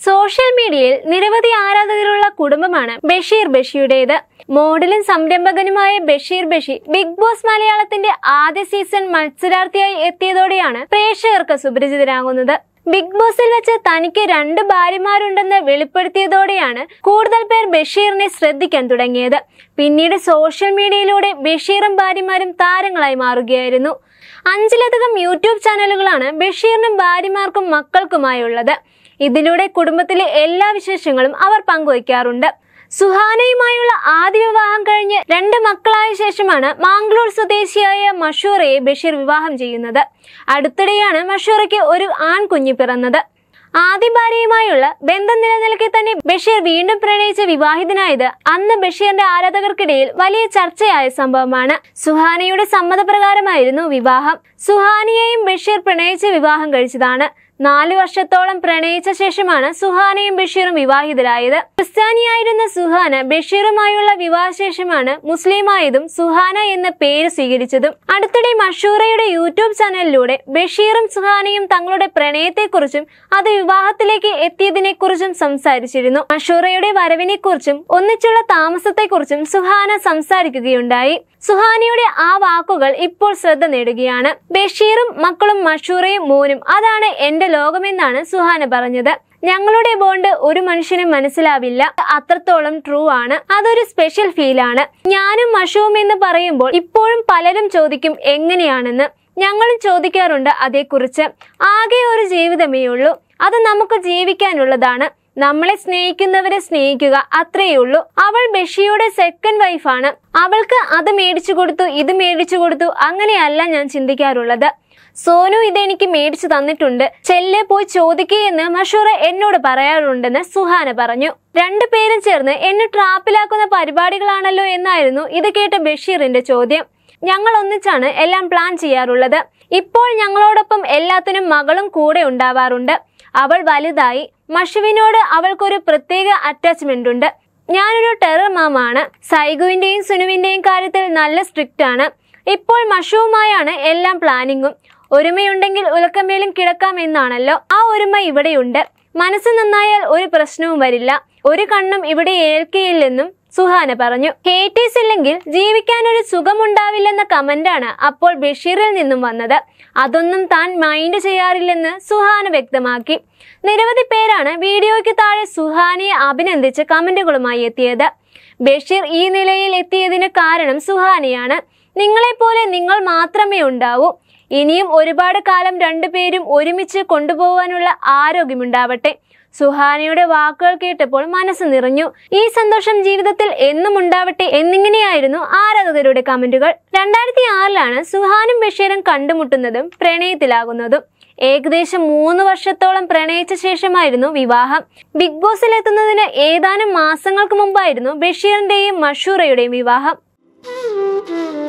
social മീഡിയയിൽ നിരവധി ആരാധകരുള്ള കുടുംബമാണ് ബഷീർ ബഷിയുടേത് മോഡലും സംരംഭകനുമായ ബഷീർ ബഷി ബിഗ് ബോസ് മലയാളത്തിന്റെ ആദ്യ സീസൺ മത്സരാർത്ഥിയായി എത്തിയതോടെയാണ് പ്രേക്ഷകർക്ക് സുപരിചിതരാകുന്നത് ബിഗ് ബോസിൽ വെച്ച് തനിക്ക് രണ്ട് ഭാര്യമാരുണ്ടെന്ന് വെളിപ്പെടുത്തിയതോടെയാണ് കൂടുതൽ പേർ ബഷീറിനെ ശ്രദ്ധിക്കാൻ തുടങ്ങിയത് പിന്നീട് സോഷ്യൽ മീഡിയയിലൂടെ ബഷീറും ഭാര്യമാരും താരങ്ങളായി മാറുകയായിരുന്നു അഞ്ചിലധികം യൂട്യൂബ് ചാനലുകളാണ് ബഷീറിനും ഭാര്യമാർക്കും മക്കൾക്കുമായുള്ളത് ഇതിലൂടെ കുടുംബത്തിലെ എല്ലാ വിശേഷങ്ങളും അവർ പങ്കുവയ്ക്കാറുണ്ട് സുഹാനയുമായുള്ള ആദ്യ വിവാഹം കഴിഞ്ഞ് രണ്ട് മക്കളായ ശേഷമാണ് മാംഗ്ലൂർ സ്വദേശിയായ മഷൂറയെ ബഷീർ വിവാഹം ചെയ്യുന്നത് അടുത്തിടെയാണ് മഷൂറയ്ക്ക് ഒരു ആൺകുഞ്ഞ് പിറന്നത് ആദ്യ ഭാര്യയുമായുള്ള ബന്ധം നിലനിൽക്കെ തന്നെ ബഷീർ വീണ്ടും പ്രണയിച്ച് വിവാഹിതനായത് അന്ന് ബഷീറിന്റെ ആരാധകർക്കിടയിൽ വലിയ ചർച്ചയായ സംഭവമാണ് സുഹാനയുടെ സമ്മതപ്രകാരമായിരുന്നു വിവാഹം സുഹാനിയെയും ബഷീർ പ്രണയിച്ച് വിവാഹം കഴിച്ചതാണ് നാലു വർഷത്തോളം പ്രണയിച്ച ശേഷമാണ് സുഹാനയും ബഷീറും വിവാഹിതരായത് ക്രിസ്ത്യാനിയായിരുന്ന സുഹാന ബഷീറുമായുള്ള വിവാഹശേഷമാണ് മുസ്ലിമായതും സുഹാന എന്ന പേര് സ്വീകരിച്ചതും അടുത്തിടെ മഷൂറയുടെ യൂട്യൂബ് ചാനലിലൂടെ ബഷീറും സുഹാനയും തങ്ങളുടെ പ്രണയത്തെക്കുറിച്ചും അത് വിവാഹത്തിലേക്ക് എത്തിയതിനെക്കുറിച്ചും സംസാരിച്ചിരുന്നു മഷൂറയുടെ വരവിനെക്കുറിച്ചും ഒന്നിച്ചുള്ള താമസത്തെക്കുറിച്ചും സുഹാന സംസാരിക്കുകയുണ്ടായി സുഹാനിയുടെ ആ വാക്കുകൾ ഇപ്പോൾ ശ്രദ്ധ നേടുകയാണ് ബഷീറും മക്കളും മഷൂറയും മോനും അതാണ് എന്റെ ലോകമെന്നാണ് സുഹാന പറഞ്ഞത് ഞങ്ങളുടെ ബോണ്ട് ഒരു മനുഷ്യനും മനസ്സിലാവില്ല അത്രത്തോളം ട്രൂ ആണ് അതൊരു സ്പെഷ്യൽ ഫീലാണ് ഞാനും മഷുവും എന്ന് പറയുമ്പോൾ ഇപ്പോഴും പലരും ചോദിക്കും എങ്ങനെയാണെന്ന് ഞങ്ങളും ചോദിക്കാറുണ്ട് അതേക്കുറിച്ച് ആകെ ഒരു ജീവിതമേ ഉള്ളൂ അത് നമുക്ക് ജീവിക്കാനുള്ളതാണ് നമ്മളെ സ്നേഹിക്കുന്നവരെ സ്നേഹിക്കുക അത്രയേ ഉള്ളൂ അവൾ ബഷിയുടെ സെക്കൻഡ് വൈഫാണ് അവൾക്ക് അത് മേടിച്ചു കൊടുത്തു ഇത് മേടിച്ചു കൊടുത്തു അങ്ങനെയല്ല ഞാൻ ചിന്തിക്കാറുള്ളത് സോനു ഇതെനിക്ക് മേടിച്ചു തന്നിട്ടുണ്ട് ചെല്ലെ പോയി ചോദിക്കുകയെന്ന് മഷൂറ എന്നോട് പറയാറുണ്ടെന്ന് സുഹാന പറഞ്ഞു രണ്ടുപേരും ചേർന്ന് എന്നെ ട്രാപ്പിലാക്കുന്ന പരിപാടികളാണല്ലോ എന്നായിരുന്നു ഇത് കേട്ട ബഷീറിന്റെ ചോദ്യം ഞങ്ങൾ ഒന്നിച്ചാണ് എല്ലാം പ്ലാൻ ചെയ്യാറുള്ളത് ഇപ്പോൾ ഞങ്ങളോടൊപ്പം എല്ലാത്തിനും മകളും കൂടെ ഉണ്ടാവാറുണ്ട് അവൾ വലുതായി മഷുവിനോട് അവൾക്കൊരു പ്രത്യേക അറ്റാച്ച്മെന്റ് ഉണ്ട് ഞാനൊരു ടെറർ മാമാണ് സൈഗുവിന്റെയും സുനുവിന്റെയും കാര്യത്തിൽ നല്ല സ്ട്രിക്റ്റ് ആണ് ഇപ്പോൾ മഷുവുമായാണ് എല്ലാം പ്ലാനിങ്ങും ഒരുമയുണ്ടെങ്കിൽ ഉലക്കമേലും കിടക്കാം എന്നാണല്ലോ ആ ഒരുമ ഇവിടെയുണ്ട് മനസ്സ് നന്നായാൽ ഒരു പ്രശ്നവും വരില്ല ഒരു കണ്ണും ഇവിടെ ഏൽക്കയില്ലെന്നും സുഹാന പറഞ്ഞു ഹേറ്റീസ് ഇല്ലെങ്കിൽ ജീവിക്കാൻ ഒരു സുഖമുണ്ടാവില്ലെന്ന കമന്റാണ് അപ്പോൾ ബഷീറിൽ നിന്നും വന്നത് അതൊന്നും താൻ മൈൻഡ് ചെയ്യാറില്ലെന്ന് സുഹാന വ്യക്തമാക്കി നിരവധി പേരാണ് വീഡിയോയ്ക്ക് താഴെ സുഹാനയെ അഭിനന്ദിച്ച് കമന്റുകളുമായി എത്തിയത് ബഷീർ ഈ നിലയിൽ എത്തിയതിന് കാരണം സുഹാനയാണ് നിങ്ങളെപ്പോലെ നിങ്ങൾ മാത്രമേ ഉണ്ടാവൂ ഇനിയും ഒരുപാട് കാലം രണ്ടുപേരും ഒരുമിച്ച് കൊണ്ടുപോകാനുള്ള ആരോഗ്യമുണ്ടാവട്ടെ സുഹാനയുടെ വാക്കുകൾ കേട്ടപ്പോൾ മനസ്സ് നിറഞ്ഞു ഈ സന്തോഷം ജീവിതത്തിൽ എന്നും ഉണ്ടാവട്ടെ എന്നിങ്ങനെയായിരുന്നു ആരാധകരുടെ കമന്റുകൾ രണ്ടായിരത്തി ആറിലാണ് സുഹാനും ബഷീറും കണ്ടുമുട്ടുന്നതും പ്രണയത്തിലാകുന്നതും ഏകദേശം മൂന്ന് വർഷത്തോളം പ്രണയിച്ച ശേഷമായിരുന്നു വിവാഹം ബിഗ് ബോസിൽ എത്തുന്നതിന് ഏതാനും മാസങ്ങൾക്ക് മുമ്പായിരുന്നു ബഷീറിന്റെയും മഷൂറയുടെയും വിവാഹം